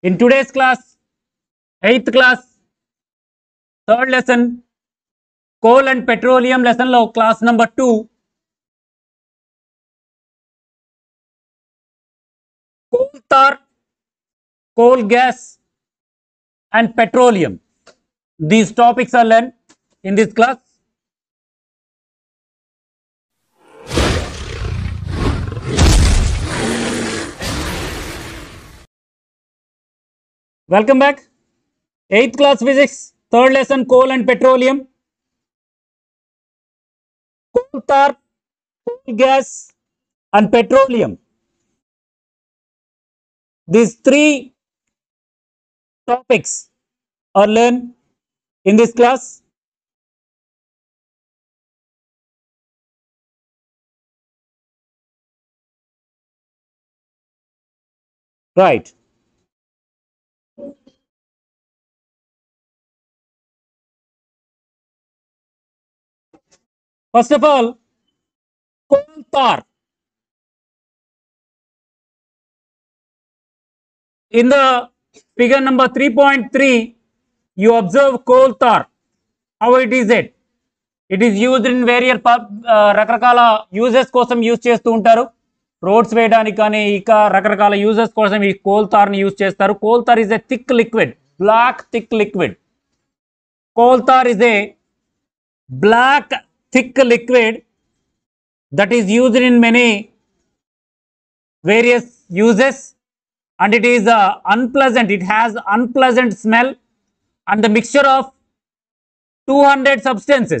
In today's class, 8th class, third lesson, coal and petroleum lesson లో class number 2, coal tar, coal gas and petroleum. These topics are learned in this class. Welcome back. 8th class physics, third lesson coal and petroleum. Coal tar, coal gas and petroleum. These three topics are learned in this class. Right. First of all, coal tar. In the figure number 3.3, you observe coal tar. How it is it? It is used in various రకరకాల uses కోసం use చేస్తూ ఉంటారు roads వేయడానికి కానీ ఇక రకరకాల uses కోసం ఈ కోల్ తార్ని యూజ్ చేస్తారు coal tar is a thick liquid black thick liquid coal tar is a black thick liquid that is used in many various uses and it is uh, unpleasant it has unpleasant smell and the mixture of 200 substances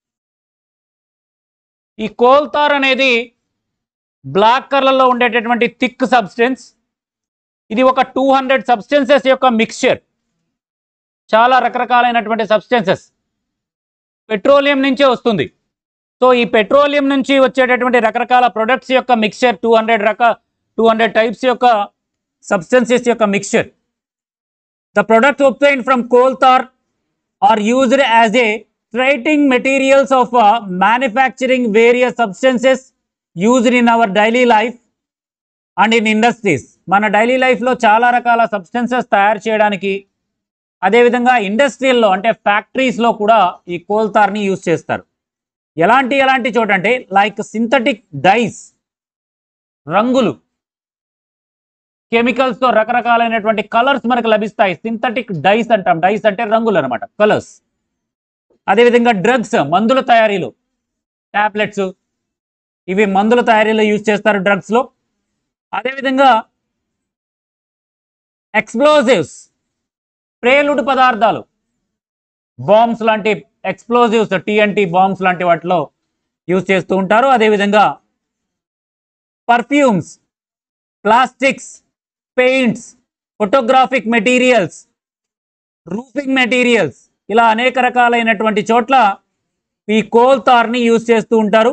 ఈ coal tar అనేది black కలర్లో ఉండేటటువంటి thick substance ఇది ఒక two hundred substances యొక్క mixture చాలా రకరకాలైనటువంటి substances petroleum నుంచే వస్తుంది సో ఈ పెట్రోలియం నుంచి వచ్చేటటువంటి రకరకాల ప్రొడక్ట్స్ యొక్క మిక్చర్ టూ హండ్రెడ్ రక టూ హండ్రెడ్ టైప్స్ యొక్క సబ్స్టెన్సెస్ యొక్క mixture the products obtained from coal tar are used as a starting materials of manufacturing various substances used in our daily life and in industries మన daily లైఫ్లో చాలా రకాల substances తయారు చేయడానికి అదేవిధంగా ఇండస్ట్రియల్లో అంటే ఫ్యాక్టరీస్లో కూడా ఈ కోల్ తార్ని యూజ్ చేస్తారు ఎలాంటి ఎలాంటి చోట అంటే లైక్ సింథటిక్ డైస్ రంగులు కెమికల్స్తో రకరకాలైనటువంటి కలర్స్ మనకు లభిస్తాయి సింథటిక్ డైస్ అంటాం డైస్ అంటే రంగులు అనమాట కలర్స్ అదేవిధంగా డ్రగ్స్ మందుల తయారీలో టాబ్లెట్స్ ఇవి మందుల తయారీలో యూజ్ చేస్తారు డ్రగ్స్లో అదేవిధంగా ఎక్స్ప్లోజివ్స్ ప్రేలుడు పదార్థాలు బాంబ్స్ లాంటి ఎక్స్ప్లోజివ్స్ టీఎన్టీ బాంబ్స్ లాంటి వాటిలో యూజ్ చేస్తూ ఉంటారు అదేవిధంగా perfumes plastics paints photographic materials roofing materials ఇలా అనేక రకాలైనటువంటి చోట్ల ఈ కోల్ తార్ని యూజ్ చేస్తూ ఉంటారు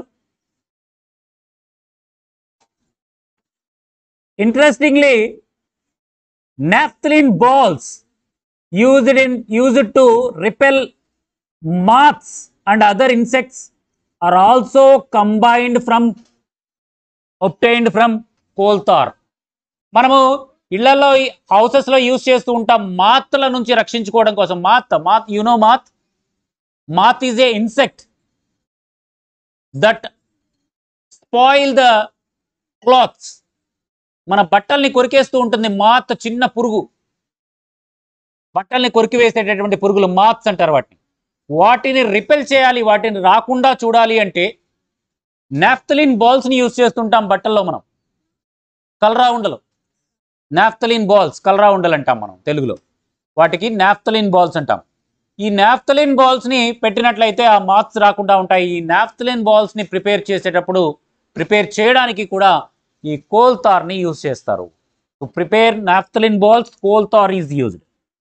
interestingly naphthalene balls used in used to repel moths and other insects are also combined from obtained from coal tar మనము ఇళ్లలో హౌసెస్లో యూస్ చేస్తూ ఉంటాం మాత్ల నుంచి రక్షించుకోవడం కోసం moth moth you know moth moth is a insect that spoil the clothes మన బట్టల్ని కొరికేస్తూ ఉంటుంది మాత్ చిన్న పురుగు బట్టల్ని కొరికి వేసేటటువంటి పురుగులు మాత్స్ అంటారు వాటిని వాటిని రిపెల్ చేయాలి వాటిని రాకుండా చూడాలి అంటే నాఫ్తలిన్ బాల్స్ని యూజ్ చేస్తుంటాం బట్టల్లో మనం కలరా ఉండలు నాఫ్తలిన్ బాల్స్ కలరా ఉండలు అంటాం మనం తెలుగులో వాటికి నాఫ్తలిన్ బాల్స్ అంటాం ఈ నాఫ్తలిన్ బాల్స్ని పెట్టినట్లయితే ఆ మాత్స్ రాకుండా ఉంటాయి ఈ నాఫ్తలిన్ బాల్స్ని ప్రిపేర్ చేసేటప్పుడు ప్రిపేర్ చేయడానికి కూడా ఈ కోల్ తార్ని యూజ్ చేస్తారు to prepare naphthalene balls coal tar is used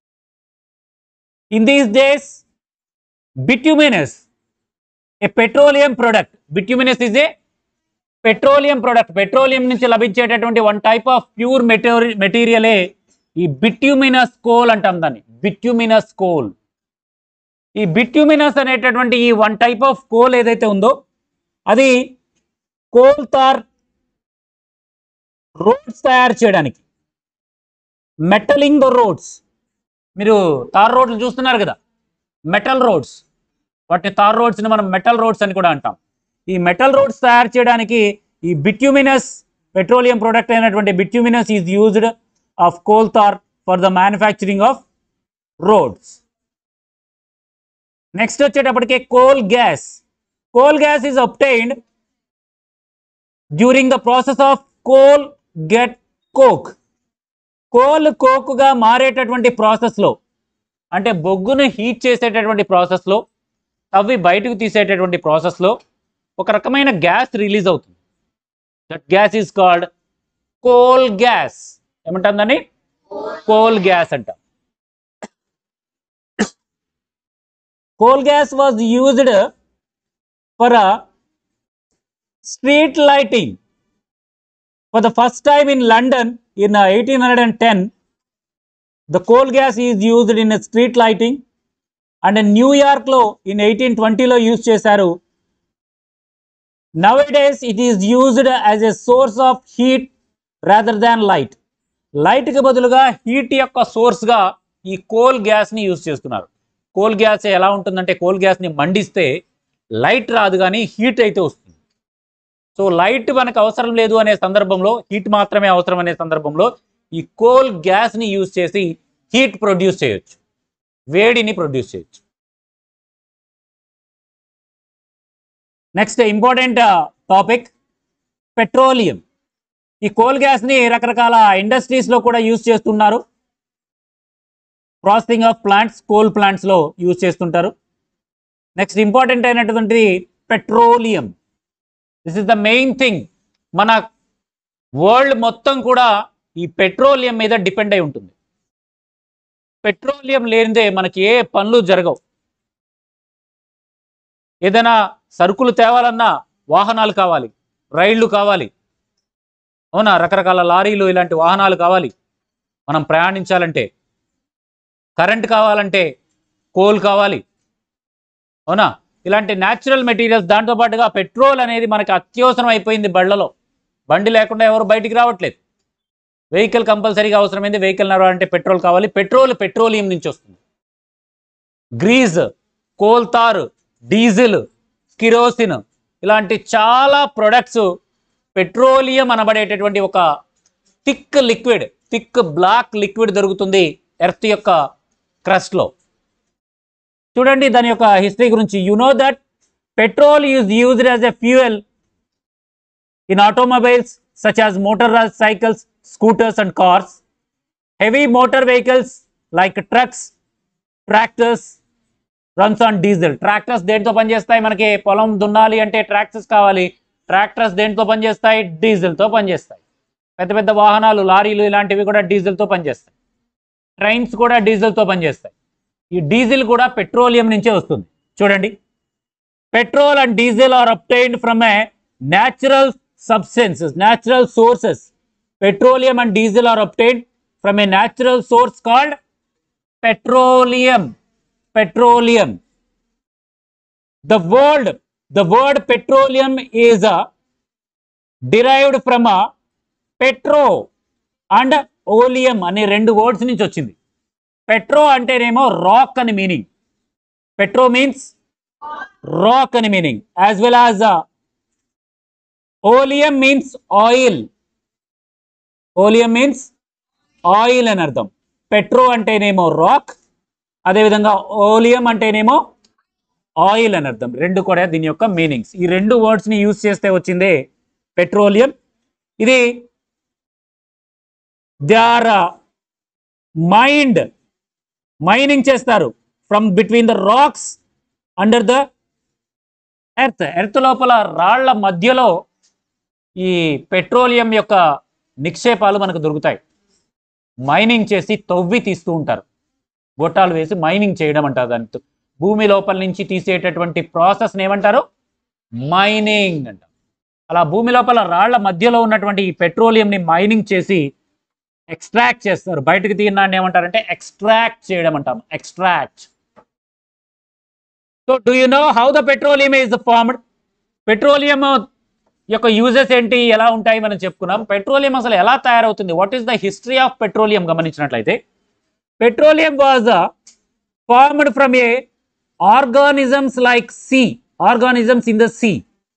in these days bituminous a petroleum product bituminous is a petroleum product petroleum నుంచి లభించేటటువంటి వన్ టైప్ ఆఫ్ ప్యూర్ మెటీరి మెటీరియలే ఈ బిట్యుమినస్ కోల్ అంటాం దాన్ని బిట్యుమినస్ కోల్ ఈ బిట్యుమినస్ అనేటటువంటి ఈ వన్ టైప్ ఆఫ్ కోల్ ఏదైతే ఉందో అది కోల్ తార్ రోడ్స్ తయారు చేయడానికి మెటలింగ్ ద రోడ్స్ మీరు తార్ రోడ్లు చూస్తున్నారు కదా మెటల్ రోడ్స్ వాటిని తార్ రోడ్స్ని మనం మెటల్ రోడ్స్ అని కూడా అంటాం ఈ మెటల్ రోడ్స్ తయారు చేయడానికి ఈ బిట్యూమినస్ పెట్రోలియం ప్రొడక్ట్ అయినటువంటి bituminous is used of coal tar for the manufacturing of roads next వచ్చేటప్పటికి coal gas coal gas is obtained during the process of coal get coke coal కోక్గా మారేటటువంటి ప్రాసెస్లో అంటే బొగ్గును heat చేసేటటువంటి ప్రాసెస్లో తవ్వి బయటకు తీసేటటువంటి ప్రాసెస్లో ఒక రకమైన గ్యాస్ రిలీజ్ అవుతుంది that gas is called coal gas ఏమంటుందని కోల్ గ్యాస్ అంట coal gas was used for a street lighting for the first time in london in uh, 1810 the coal gas is used in a street lighting and in new york లో in 1820 లో use చేశారు nowadays it is used as a source of heat rather than light light కి బదులుగా heat యొక్క source గా ఈ coal gas ని use చేస్తున్నారు కోల్ గ్యాస్ ఎలా ఉంటుందంటే కోల్ గ్యాస్ ని మండిస్తే లైట్ రాదు కానీ హీట్ అయితే వస్తుంది సో లైట్ మనకు అవసరం లేదు అనే సందర్భంలో హీట్ మాత్రమే అవసరం అనే సందర్భంలో ఈ కోల్ గ్యాస్ని యూజ్ చేసి హీట్ ప్రొడ్యూస్ చేయొచ్చు వేడిని ప్రొడ్యూస్ చేయొచ్చు నెక్స్ట్ ఇంపార్టెంట్ టాపిక్ పెట్రోలియం ఈ కోల్ గ్యాస్ని రకరకాల ఇండస్ట్రీస్లో కూడా యూజ్ చేస్తున్నారు ప్రాసెసింగ్ ఆఫ్ ప్లాంట్స్ కోల్ ప్లాంట్స్లో యూజ్ చేస్తుంటారు నెక్స్ట్ ఇంపార్టెంట్ అయినటువంటి petroleum this is the main thing మన వరల్డ్ మొత్తం కూడా ఈ పెట్రోలియం మీద డిపెండ్ అయి ఉంటుంది పెట్రోలియం లేనిదే మనకి ఏ పనులు జరగవు ఏదైనా సరుకులు తేవాలన్నా వాహనాలు కావాలి రైళ్లు కావాలి అవునా రకరకాల లారీలు ఇలాంటి వాహనాలు కావాలి మనం ప్రయాణించాలంటే కరెంట్ కావాలంటే కోల్ కావాలి అవునా ఇలాంటి న్యాచురల్ మెటీరియల్స్ దాంతో పాటుగా పెట్రోల్ అనేది మనకి అత్యవసరం అయిపోయింది బళ్ళలో బండి లేకుండా ఎవరు బయటికి రావట్లేదు వెహికల్ కంపల్సరీగా అవసరమైంది వెహికల్ నడవాలంటే పెట్రోల్ కావాలి పెట్రోల్ పెట్రోలియం నుంచి వస్తుంది గ్రీజ్ కోల్ తారు డీజిల్ కిరోసిన్ ఇలాంటి చాలా ప్రొడక్ట్స్ పెట్రోలియం అనబడేటటువంటి ఒక thick liquid thick black liquid దొరుకుతుంది ఎర్త్ యొక్క క్రస్ట్లో చూడండి దాని యొక్క హిస్టరీ గురించి you know that petrol is used as a fuel in automobiles such as motor cycles scooters and cars heavy motor vehicles like trucks tractors runs on diesel tractors దేంతో పనిచేస్తాయి మనకి పొలం దున్నాలి అంటే ట్రాక్టర్స్ కావాలి ట్రాక్టర్స్ దేంతో పనిచేస్తాయి డీజిల్తో పనిచేస్తాయి పెద్ద పెద్ద వాహనాలు లారీలు ఇలాంటివి కూడా డీజిల్తో పనిచేస్తాయి ట్రైన్స్ కూడా డీజిల్తో పనిచేస్తాయి ఈ డీజిల్ కూడా పెట్రోలియం నుంచే వస్తుంది చూడండి petrol and diesel are obtained from a natural substances natural sources petroleum and diesel are obtained from a natural source called petroleum petroleum the word the word petroleum is uh, derived from a petro and oleum అనే రెండు words నుంచి వచ్చింది petro అంటేనేమో rock అని meaning petro means rock అని meaning as well as oleum means oil oleum means oil అని అర్థం petro అంటేనేమో రాక్ అదేవిధంగా ఓలియం అంటేనేమో ఆయిల్ అని అర్థం రెండు కూడా దీని యొక్క మీనింగ్స్ ఈ రెండు వర్డ్స్ ని యూజ్ చేస్తే వచ్చిందే పెట్రోలియం ఇది దే ఆర్ మైండ్ మైనింగ్ చేస్తారు from between the rocks under the earth earth లోపల రాళ్ల మధ్యలో ఈ పెట్రోలియం యొక్క నిక్షేపాలు మనకు దొరుకుతాయి మైనింగ్ చేసి తవ్వి తీస్తూ ఉంటారు గొట్టాలు వేసి మైనింగ్ చేయడం అంటారు దాని భూమి లోపల నుంచి తీసేటటువంటి ప్రాసెస్ని ఏమంటారు మైనింగ్ అంటారు అలా భూమి లోపల రాళ్ల మధ్యలో ఉన్నటువంటి ఈ పెట్రోలియంని మైనింగ్ చేసి ఎక్స్ట్రాక్ట్ చేస్తారు బయటకు తీయడాన్ని ఏమంటారంటే ఎక్స్ట్రాక్ట్ చేయడం అంటాం extract so do you know how the petroleum is formed petroleum ఈ యొక్క యూజెస్ ఏంటి ఎలా ఉంటాయి మనం చెప్పుకున్నాం పెట్రోలియం అసలు ఎలా తయారవుతుంది what is the history of petroleum గమనించినట్లయితే petroleum was formed from a organisms like sea organisms in the sea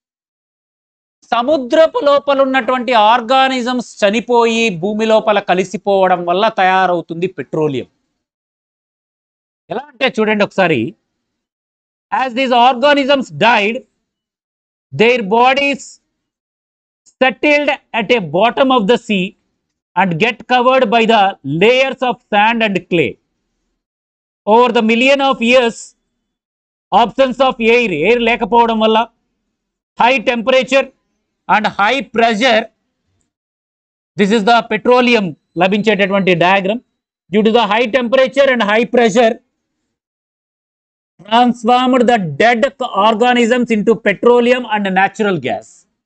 సముద్రపు లోపల ఉన్నటువంటి ఆర్గానిజమ్స్ చనిపోయి భూమి లోపల కలిసిపోవడం వల్ల తయారవుతుంది పెట్రోలియం ఎలా అంటే చూడండి ఒకసారి as these organisms died their bodies settled at a bottom of the sea and get covered by the layers of sand and clay over the million of years options of air air లేకపోవడం వల్ల high temperature and high pressure this is the petroleum లభించేటటువంటి diagram due to the high temperature and high pressure transformed the dead organisms into petroleum and natural gas.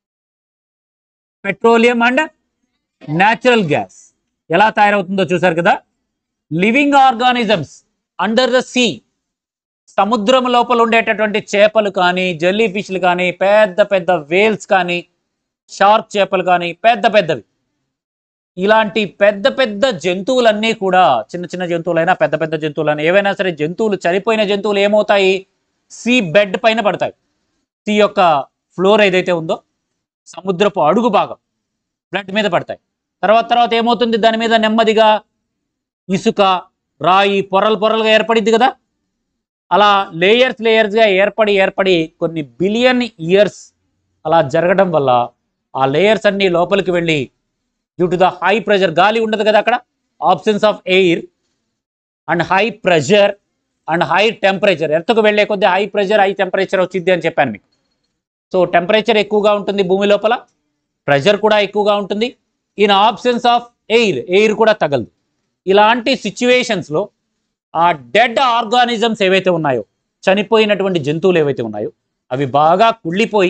Petroleum and natural gas ఎలా తయారవుతుందో చూసారు కదా living organisms under the sea సముద్రం లోపల ఉండేటటువంటి చేపలు కానీ జెల్లీ ఫిష్లు కానీ పెద్ద పెద్ద వేల్స్ కానీ షార్క్ చేపలు కానీ పెద్ద పెద్దవి ఇలాంటి పెద్ద పెద్ద జంతువులన్నీ కూడా చిన్న చిన్న జంతువులైనా పెద్ద పెద్ద జంతువులైనా ఏవైనా సరే జంతువులు చనిపోయిన జంతువులు ఏమవుతాయి సీ బెడ్ పైన పడతాయి సీ యొక్క ఫ్లోర్ ఏదైతే ఉందో సముద్రపు అడుగు భాగం బ్లడ్ మీద పడతాయి తర్వాత తర్వాత ఏమవుతుంది దాని మీద నెమ్మదిగా ఇసుక రాయి పొరలు పొరలుగా ఏర్పడింది కదా అలా లేయర్స్ లేయర్స్గా ఏర్పడి ఏర్పడి కొన్ని బిలియన్ ఇయర్స్ అలా జరగడం వల్ల ఆ లేయర్స్ అన్నీ లోపలికి వెళ్ళి due to the high pressure గాలి ఉండదు కదా అక్కడ options of air and high pressure and high temperature ఎర్త్కు వెళ్ళే కొద్దీ హై ప్రెషర్ హై టెంపరేచర్ వచ్చింది అని చెప్పాను మీకు సో టెంపరేచర్ ఎక్కువగా ఉంటుంది భూమి లోపల ప్రెషర్ కూడా ఎక్కువగా ఉంటుంది in options of air air కూడా తగలదు ఇలాంటి సిచ్యువేషన్స్లో ఆ డెడ్ ఆర్గానిజమ్స్ ఏవైతే ఉన్నాయో చనిపోయినటువంటి జంతువులు ఏవైతే ఉన్నాయో అవి బాగా కుళ్ళిపోయి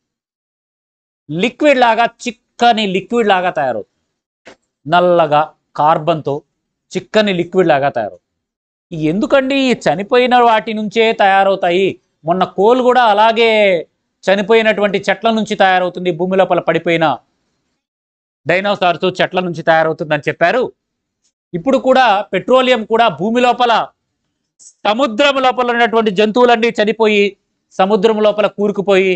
లిక్విడ్ లాగా చిక్కని లిక్విడ్ లాగా తయారవుతుంది నల్లగా కార్బన్తో చిక్కని లిక్విడ్ లాగా తయారవుతుంది ఈ ఎందుకండి ఈ చనిపోయిన వాటి నుంచే తయారవుతాయి మొన్న కోల్ కూడా అలాగే చనిపోయినటువంటి చెట్ల నుంచి తయారవుతుంది భూమి లోపల పడిపోయిన డైనోసార్స్ చెట్ల నుంచి తయారవుతుందని చెప్పారు ఇప్పుడు కూడా పెట్రోలియం కూడా భూమి లోపల సముద్రం లోపల ఉన్నటువంటి జంతువులన్నీ చనిపోయి సముద్రం లోపల కూరుకుపోయి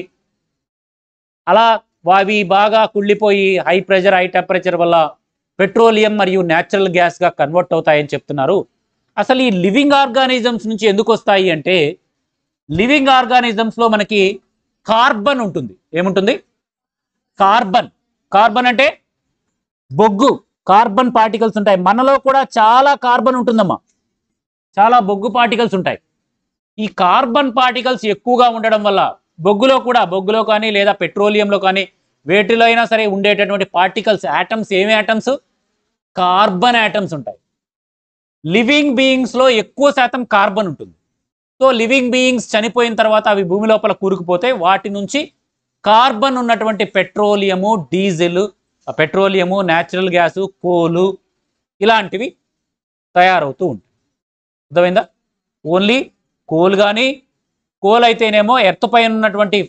అలా అవి బాగా కుళ్ళిపోయి హై ప్రెషర్ హై టెంపరేచర్ వల్ల పెట్రోలియం మరియు న్యాచురల్ గ్యాస్గా కన్వర్ట్ అవుతాయని చెప్తున్నారు అసలు ఈ లివింగ్ ఆర్గానిజమ్స్ నుంచి ఎందుకు వస్తాయి అంటే లివింగ్ ఆర్గానిజమ్స్లో మనకి కార్బన్ ఉంటుంది ఏముంటుంది కార్బన్ కార్బన్ అంటే బొగ్గు కార్బన్ పార్టికల్స్ ఉంటాయి మనలో కూడా చాలా కార్బన్ ఉంటుందమ్మా చాలా బొగ్గు పార్టికల్స్ ఉంటాయి ఈ కార్బన్ పార్టికల్స్ ఎక్కువగా ఉండడం వల్ల బొగ్గులో కూడా బొగ్గులో కానీ లేదా పెట్రోలియంలో కానీ వేటిలో అయినా సరే ఉండేటటువంటి పార్టికల్స్ యాటమ్స్ ఏమి యాటమ్స్ కార్బన్ యాటమ్స్ ఉంటాయి లివింగ్ బీయింగ్స్లో ఎక్కువ శాతం కార్బన్ ఉంటుంది సో లివింగ్ బీయింగ్స్ చనిపోయిన తర్వాత అవి భూమి లోపల కూరుకుపోతే వాటి నుంచి కార్బన్ ఉన్నటువంటి petroleum diesel petroleum natural gas coal ఇలాంటివి తయారవుతూ ఉంటాయి అర్థమైందా ఓన్లీ కోల్ కానీ కోల్ అయితేనేమో ఎర్త్ పైన ఉన్నటువంటి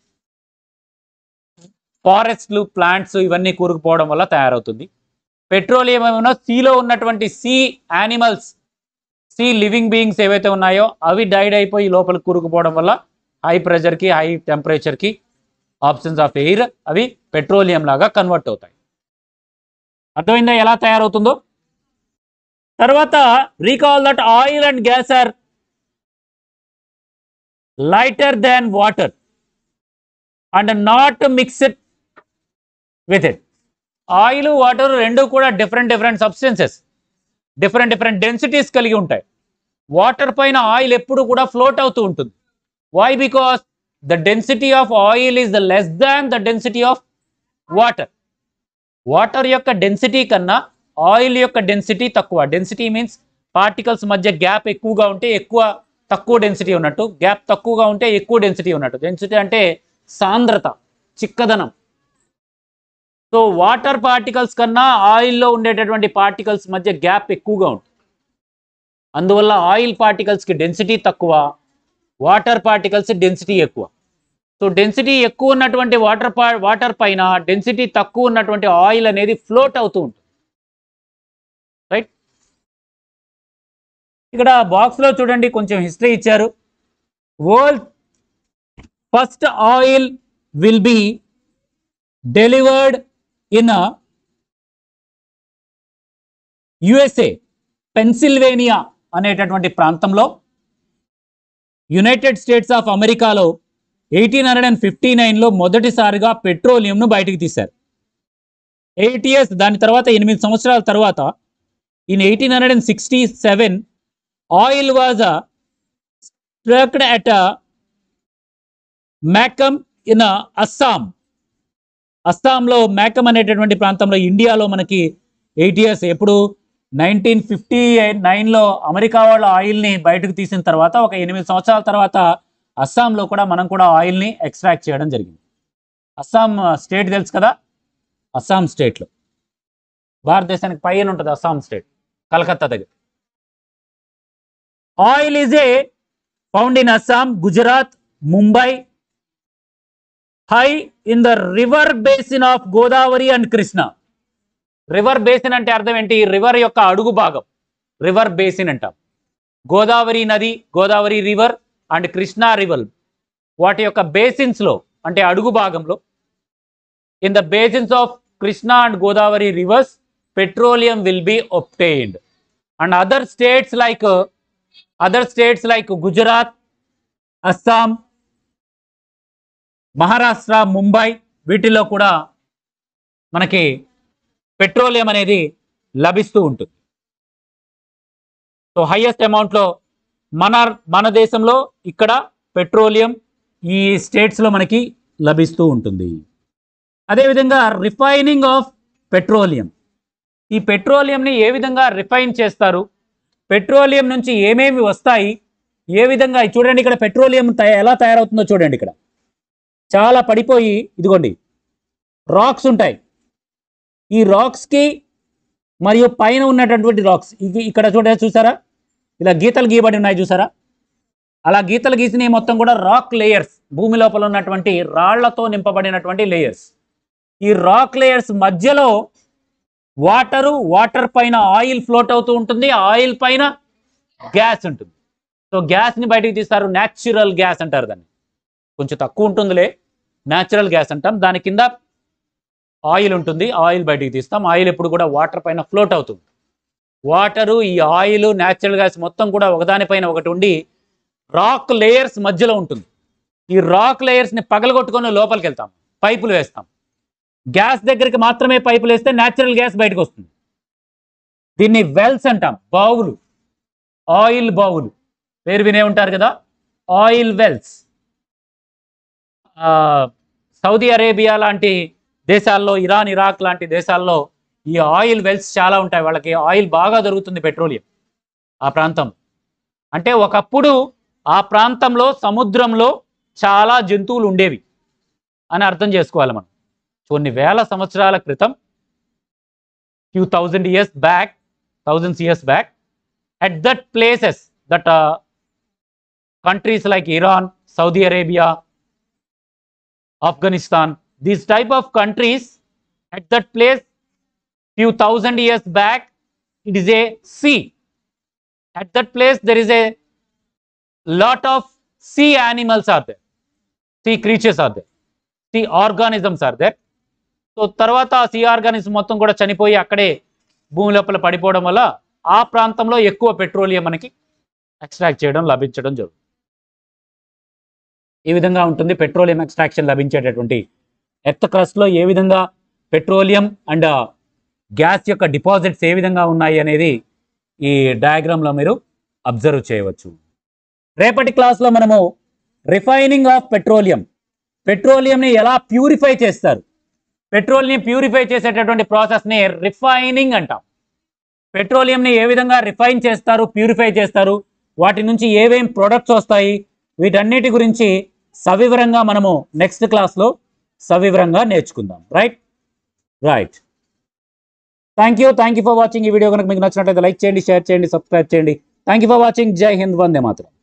ఫారెస్ట్లు ప్లాంట్స్ ఇవన్నీ కూరుకుపోవడం వల్ల తయారవుతుంది పెట్రోలియం ఏమైనా సీలో ఉన్నటువంటి sea animals sea living beings ఏవైతే ఉన్నాయో అవి డైడ్ అయిపోయి లోపల కూరుకుపోవడం వల్ల హై ప్రెషర్కి హై టెంపరేచర్కి ఆప్షన్స్ ఆఫ్ ఎయిర్ అవి పెట్రోలియం లాగా కన్వర్ట్ అవుతాయి అర్థమైందా ఎలా తయారవుతుందో తర్వాత recall that oil and gas are lighter than water and not mixed with it oil water రెండు కూడా different different substances different different densities కలిగి ఉంటాయి వాటర్ పైన ఆయిల్ ఎప్పుడు కూడా ఫ్లోట్ అవుతూ ఉంటుంది why because the density of oil is the less than the density of water water యొక్క డెన్సిటీ కన్నా ఆయిల్ యొక్క డెన్సిటీ తక్కువ డెన్సిటీ మీన్స్ పార్టికల్స్ మధ్య గ్యాప్ ఎక్కువగా ఉంటే ఎక్కువ తక్కువ డెన్సిటీ ఉన్నట్టు గ్యాప్ తక్కువగా ఉంటే ఎక్కువ డెన్సిటీ ఉన్నట్టు డెన్సిటీ అంటే సాంద్రత చిక్కదనం సో వాటర్ పార్టికల్స్ కన్నా ఆయిల్లో ఉండేటటువంటి పార్టికల్స్ మధ్య గ్యాప్ ఎక్కువగా ఉంటుంది అందువల్ల ఆయిల్ పార్టికల్స్కి డెన్సిటీ తక్కువ వాటర్ పార్టికల్స్ డెన్సిటీ ఎక్కువ సో డెన్సిటీ ఎక్కువ ఉన్నటువంటి వాటర్ వాటర్ పైన డెన్సిటీ తక్కువ ఉన్నటువంటి ఆయిల్ అనేది ఫ్లోట్ అవుతూ ఉంటుంది రైట్ ఇక్కడ బాక్స్లో చూడండి కొంచెం హిస్టరీ ఇచ్చారు world first oil will be delivered in USA Pennsylvania అనేటటువంటి ప్రాంతంలో యునైటెడ్ స్టేట్స్ ఆఫ్ అమెరికాలో ఎయిటీన్ హండ్రెడ్ అండ్ ఫిఫ్టీ నైన్లో మొదటిసారిగా పెట్రోలియంను బయటికి తీశారు ఎయిట్ ఇయర్స్ దాని తర్వాత ఎనిమిది సంవత్సరాల తర్వాత in eighteen hundred and sixty seven oil was strucked at Makum in Assam అస్సాంలో మ్యాకమ్ అనేటటువంటి ప్రాంతంలో ఇండియాలో మనకి ఎయిట్ ఇయర్స్ ఎప్పుడు నైన్టీన్ ఫిఫ్టీ నైన్లో అమెరికా వాళ్ళ ఆయిల్ని బయటకు తీసిన తర్వాత ఒక ఎనిమిది సంవత్సరాల తర్వాత అస్సాంలో కూడా మనం కూడా ఆయిల్ని ఎక్స్ట్రాక్ట్ చేయడం జరిగింది అస్సాం స్టేట్ తెలుసు కదా అస్సాం స్టేట్లో భారతదేశానికి పైన ఉంటుంది అస్సాం స్టేట్ కలకత్తా దగ్గర oil is a found in Assam Gujarat Mumbai High in the river basin of Godavari and Krishna river basin అంటే అర్థం ఏంటి రివర్ యొక్క అడుగు భాగం రివర్ బేసిన్ అంటాం గోదావరి నది Godavari river and Krishna river వాటి యొక్క బేసిన్స్ లో అంటే అడుగు భాగంలో in the basins of Krishna and Godavari rivers petroleum will be obtained and other states like other states like Gujarat Assam Maharashtra Mumbai వీటిల్లో కూడా మనకి పెట్రోలియం అనేది లభిస్తూ ఉంటుంది సో హైయెస్ట్ అమౌంట్లో మన మన దేశంలో ఇక్కడ పెట్రోలియం ఈ స్టేట్స్లో మనకి లభిస్తూ ఉంటుంది అదేవిధంగా రిఫైనింగ్ ఆఫ్ పెట్రోలియం ఈ పెట్రోలియంని ఏ విధంగా రిఫైన్ చేస్తారు పెట్రోలియం నుంచి ఏమేమి వస్తాయి ఏ విధంగా చూడండి ఇక్కడ పెట్రోలియం తయ- ఎలా తయారవుతుందో చూడండి ఇక్కడ చాలా పడిపోయి ఇదిగోండి రాక్స్ ఉంటాయి ఈ రాక్స్కి మరియు పైన ఉన్నటువంటి రాక్స్ ఇది ఇక్కడ చూడ చూసారా ఇలా గీతలు గీయబడి ఉన్నాయి చూసారా అలా గీతలు గీసినవి మొత్తం కూడా రాక్ లేయర్స్ భూమి లోపల ఉన్నటువంటి రాళ్లతో నింపబడినటువంటి లేయర్స్ ఈ రాక్ లేయర్స్ మధ్యలో వాటరు వాటర్ పైన ఆయిల్ ఫ్లోట్ అవుతూ ఉంటుంది ఆయిల్ పైన గ్యాస్ ఉంటుంది సో గ్యాస్ని బయటికి తీస్తారు న్యాచురల్ గ్యాస్ అంటారు దాన్ని కొంచెం తక్కువ ఉంటుందిలే న్యాచురల్ గ్యాస్ అంటాం దాని కింద ఆయిల్ ఉంటుంది ఆయిల్ బయటికి తీస్తాం ఆయిల్ ఎప్పుడు కూడా వాటర్ పైన ఫ్లోట్ అవుతుంది వాటరు ఈ ఆయిల్ న్యాచురల్ గ్యాస్ మొత్తం కూడా ఒకదానిపైన ఒకటి ఉండి రాక్ లేయర్స్ మధ్యలో ఉంటుంది ఈ రాక్ లేయర్స్ని పగలగొట్టుకొని లోపలికి వెళ్తాం పైపులు వేస్తాం గ్యాస్ దగ్గరికి మాత్రమే పైపులు వేస్తే న్యాచురల్ గ్యాస్ బయటకు వస్తుంది దీన్ని వెల్స్ అంటాం బావులు ఆయిల్ బావులు పేరు వినే ఉంటారు కదా ఆయిల్ వెల్స్ సౌదీ అరేబియా లాంటి దేశాల్లో ఇరాన్ ఇరాక్ లాంటి దేశాల్లో ఈ ఆయిల్ వెల్స్ చాలా ఉంటాయి వాళ్ళకి ఆయిల్ బాగా దొరుకుతుంది పెట్రోలియం ఆ ప్రాంతం అంటే ఒకప్పుడు ఆ ప్రాంతంలో సముద్రంలో చాలా జంతువులు ఉండేవి అని అర్థం చేసుకోవాలి మనం కొన్ని వేల సంవత్సరాల క్రితం few thousand years back thousands years back at that places that uh, countries like Iran, Saudi Arabia, Afghanistan, these type of countries at that place few thousand years back it is a sea. At that place there is a lot of sea animals are there, sea creatures are there, sea organisms are there. So తర్వాత ఆ see organism మొత్తం కూడా చనిపోయి అక్కడే భూమి లోపల పడిపోవడం వల్ల ఆ ప్రాంతంలో ఎక్కువ పెట్రోలియం మనకి ఎక్స్ట్రాక్ట్ చేయడం లభించడం జరుగుతుంది ఈ విధంగా ఉంటుంది పెట్రోలియం ఎక్స్ట్రాక్షన్ లభించేటటువంటి ఎర్త్ క్రస్ట్లో ఏ విధంగా పెట్రోలియం అండ్ గ్యాస్ యొక్క డిపాజిట్స్ ఏ విధంగా ఉన్నాయి అనేది ఈ డయాగ్రామ్లో మీరు అబ్జర్వ్ చేయవచ్చు రేపటి క్లాస్లో మనము రిఫైనింగ్ ఆఫ్ పెట్రోలియం పెట్రోలియంని ఎలా ప్యూరిఫై చేస్తారు పెట్రోల్ని ప్యూరిఫై చేసేటటువంటి ప్రాసెస్ని రిఫైనింగ్ అంటాం పెట్రోలియంని ఏ విధంగా రిఫైన్ చేస్తారు ప్యూరిఫై చేస్తారు వాటి నుంచి ఏవేం ప్రొడక్ట్స్ వస్తాయి వీటన్నిటి గురించి సవివరంగా మనము నెక్స్ట్ క్లాస్లో సవివరంగా నేర్చుకుందాం right right thank you thank you for watching ఈ వీడియో కనుక మీకు నచ్చినట్లయితే లైక్ చేయండి షేర్ చేయండి సబ్స్క్రైబ్ చేయండి థ్యాంక్ యూ ఫర్ వాచింగ్ జై హింద్ వందే మాత్రం